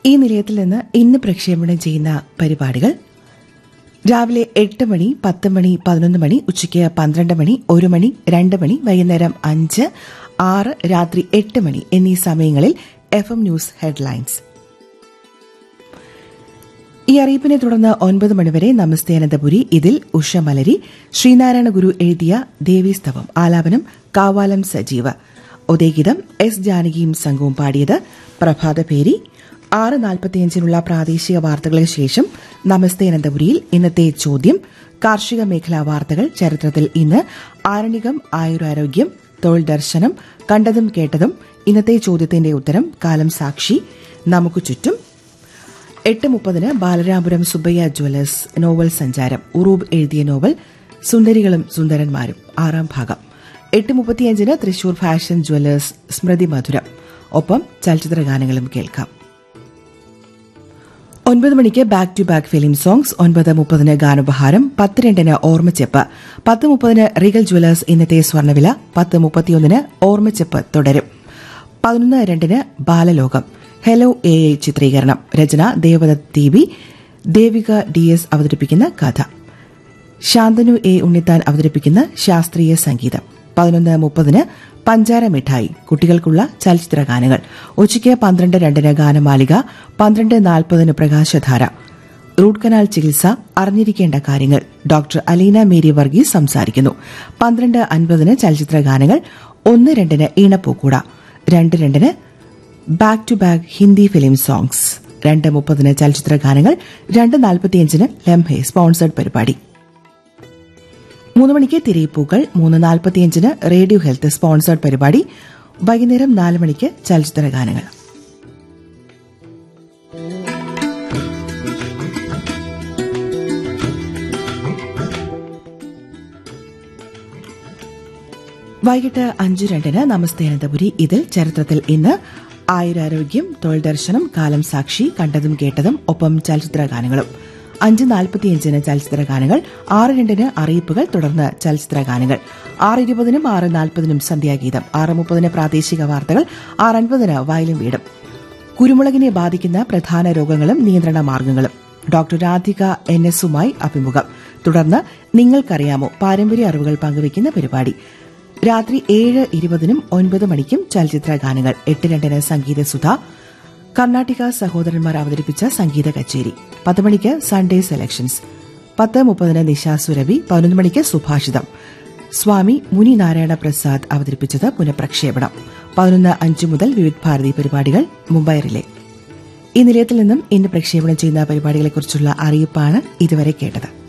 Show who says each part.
Speaker 1: ഈ നിലയത്തിൽ നിന്ന് ഇന്ന് പ്രക്ഷേപണം ചെയ്യുന്ന പരിപാടികൾ രാവിലെ എട്ട് മണി പത്ത് മണി പതിനൊന്ന് മണി ഉച്ചയ്ക്ക് പന്ത്രണ്ട് മണി ഒരു മണി രണ്ട് മണി വൈകുന്നേരം അഞ്ച് ആറ് രാത്രി എട്ട് മണി എന്നീ സമയങ്ങളിൽ എഫ് എം ന്യൂസ് ഹെഡ്ലൈൻസ് ഈ അറിയിപ്പിനെ തുടർന്ന് ഒൻപത് മണിവരെ നമസ്തേ അനന്തപുരി ഇതിൽ ഉഷ മലരി ശ്രീനാരായണ ഗുരു എഴുതിയ ദേവീസ്തവം ആലാപനം കാവാലം സജീവ ഉദയഗീതം എസ് ജാനകിയും സംഘവും പാടിയത് പ്രഭാതപേരി ആറ് നാൽപ്പത്തിയഞ്ചിനുള്ള പ്രാദേശിക വാർത്തകൾക്ക് ശേഷം നമസ്തേ അനന്തപുരിയിൽ ഇന്നത്തെ ചോദ്യം കാർഷിക മേഖലാ വാർത്തകൾ ചരിത്രത്തിൽ ഇന്ന് ആരണ്യകം ആയുരാരോഗ്യം തൊഴിൽ ദർശനം കണ്ടതും കേട്ടതും ഇന്നത്തെ ചോദ്യത്തിന്റെ ഉത്തരം കാലം സാക്ഷി നമുക്ക് ചുറ്റും എട്ട് മുപ്പതിന് ബാലരാപുരം സുബ്ബയ്യ ജ്വല്ലേഴ്സ് നോവൽ സഞ്ചാരം ഉറൂബ് എഴുതിയ നോവൽ സുന്ദരികളും സുന്ദരന്മാരും ആറാം ഭാഗം എട്ട് മുപ്പത്തിയഞ്ചിന് തൃശൂർ ഫാഷൻ ജ്വല്ലേഴ്സ് സ്മൃതി മധുരം ഒപ്പം ചലച്ചിത്ര ഗാനങ്ങളും കേൾക്കാം ഒൻപത് മണിക്ക് back to back film songs ഒൻപത് മുപ്പതിന് ഗാനോപഹാരം പത്ത് രണ്ടിന് ഓർമ്മച്ചെപ്പ് പത്ത് മുപ്പതിന് റിഗൽ ജ്വല്ലേഴ്സ് ഇന്നത്തെ സ്വർണ്ണവില പത്ത് മുപ്പത്തിയൊന്നിന് ഓർമ്മച്ചെപ്പ് തുടരും പതിനൊന്ന് രണ്ടിന് ബാലലോകം ഹെലോ എ ഐ ചിത്രീകരണം രചന Devadath T B Devika D S അവതരിപ്പിക്കുന്ന കഥ ശാന്തനു എ ഉണ്ണിത്താൻ അവതരിപ്പിക്കുന്ന ശാസ്ത്രീയ സംഗീതം പതിനൊന്ന് മുപ്പതിന് പഞ്ചാര മിഠായി കുട്ടികൾക്കുള്ള ചലച്ചിത്ര ഗാനങ്ങൾ ഉച്ചയ്ക്ക് പന്ത്രണ്ട് രണ്ടിന് ഗാനമാലിക പന്ത്രണ്ട് നാൽപ്പതിന് പ്രകാശധാര റൂട്ട് കനാൽ ചികിത്സ അറിഞ്ഞിരിക്കേണ്ട കാര്യങ്ങൾ ഡോക്ടർ അലീന മേരി വർഗീസ് സംസാരിക്കുന്നു പന്ത്രണ്ട് അൻപതിന് ചലച്ചിത്ര ഗാനങ്ങൾ ഒന്ന് രണ്ടിന് ഈണപ്പൂക്കൂട രണ്ട് രണ്ടിന് back to back Hindi film songs രണ്ട് മുപ്പതിന് ചലച്ചിത്ര ഗാനങ്ങൾ രണ്ട് നാൽപ്പത്തിയഞ്ചിന് ലംഹെ സ്പോൺസേഡ് പരിപാടി മൂന്ന് മണിക്ക് തിരയിപ്പൂക്കൾ മൂന്ന് നാൽപ്പത്തിയഞ്ചിന് റേഡിയോ ഹെൽത്ത് സ്പോൺസേഡ് പരിപാടി വൈകുന്നേരം നാല് മണിക്ക് ചലച്ചിത്ര ഗാനങ്ങൾ വൈകിട്ട് അഞ്ചു രണ്ടിന് നമസ്തേ അനന്തപുരി ഇതിൽ ചരിത്രത്തിൽ ഇന്ന് ആയുരാരോഗ്യം തൊഴിൽ ദർശനം കാലം സാക്ഷി കണ്ടതും കേട്ടതും ഒപ്പം ചലച്ചിത്ര ഗാനങ്ങളും അഞ്ച് നാൽപ്പത്തിയഞ്ചിന് ചലച്ചിത്ര ഗാനങ്ങൾ ആറ് രണ്ടിന് അറിയിപ്പുകൾ തുടർന്ന് ചലച്ചിത്ര ഗാനങ്ങൾ ആറ് ഇരുപതിനും ആറ് നാൽപ്പതിനും സന്ധ്യാഗീതം ആറ് മുപ്പതിന് പ്രാദേശിക വാർത്തകൾ ആറ് അൻപതിന് വയലും വീടും കുരുമുളകിനെ ബാധിക്കുന്ന പ്രധാന രോഗങ്ങളും നിയന്ത്രണ മാർഗങ്ങളും ഡോക്ടർ രാധിക എൻ എസുമായി അഭിമുഖം തുടർന്ന് നിങ്ങൾക്കറിയാമോ പാരമ്പര്യ അറിവുകൾ പങ്കുവയ്ക്കുന്ന പരിപാടി രാത്രി ഏഴ് ഇരുപതിനും ഒൻപത് മണിക്കും ചലച്ചിത്ര ഗാനങ്ങൾ എട്ട് രണ്ടിന് സംഗീത സുധ കർണാട്ടിക സഹോദരന്മാർ അവതരിപ്പിച്ച സംഗീത കച്ചേരി പത്ത് മണിക്ക് സൺഡേ സെലക്ഷൻസ് പത്ത് മുപ്പതിന് നിശ സുരഭി പതിനൊന്ന് മണിക്ക് സുഭാഷിതം സ്വാമി മുനി നാരായണ പ്രസാദ് അവതരിപ്പിച്ചത് പുനഃപ്രക്ഷേപണം പതിനൊന്ന് അഞ്ച് മുതൽ വിവിധ് ഭാരതി പരിപാടികൾ മുംബൈ റിലേ ഈ നിലയത്തിൽ നിന്നും ഇന്ന് പ്രക്ഷേപണം ചെയ്യുന്ന പരിപാടികളെക്കുറിച്ചുള്ള അറിയിപ്പാണ് ഇതുവരെ കേട്ടത്